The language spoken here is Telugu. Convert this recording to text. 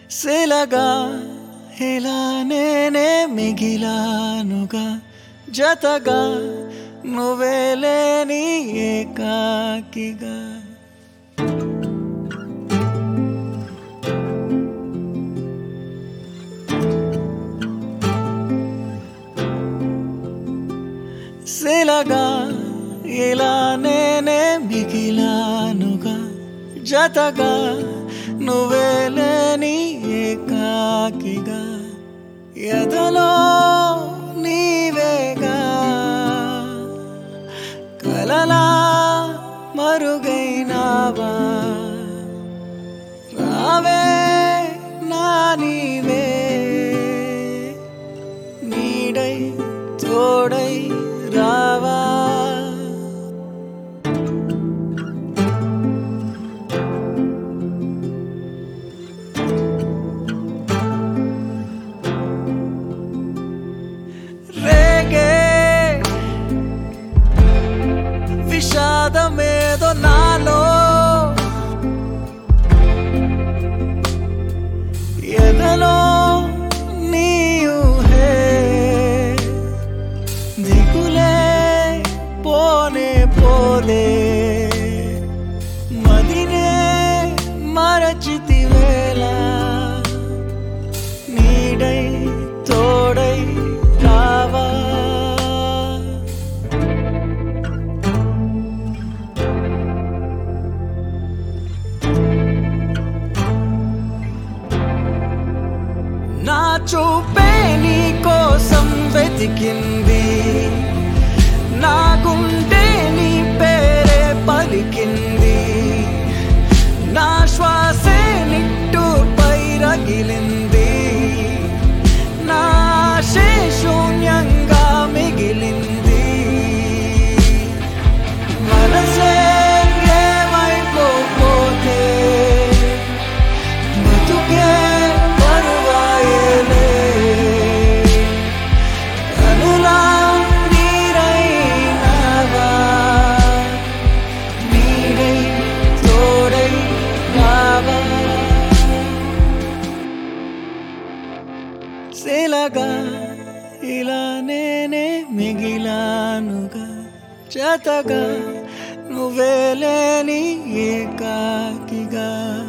శిలగా ఇలా నేనే మిగిలానుగా జతగా నువ్వే లేని ఏకాకిగా శిలగా ఇలా నేనే మిగిలానుగా జతగా నువ్వే లేని ఏకాకిగా ఎదలో నీవేగా కలలా మరుగైనావా రావే నా నీవే నీడై తోడై రావా రేగే విషాదమేదో నాలో ఎదలో నీయుహే దిగులే పోనే పోలే మదినే మరచితివేళ నీడై తోడై రావా నా చూపే నీ కోసం వెతికింది నా గుండె నీ పేరే పలికింది నా శ్వాసే నిట్టూపై రగిలింది నా ఆశే శూన్యంగా మిగిలింది మనసే ఏమైపోతే బతుకే పరువాయలే కనులా నీరైనావా నీడై తోడై రావా శిలగా ఇలా నేనే మిగిలానుగా జతగా నువ్వే లేని ఏకాకిగా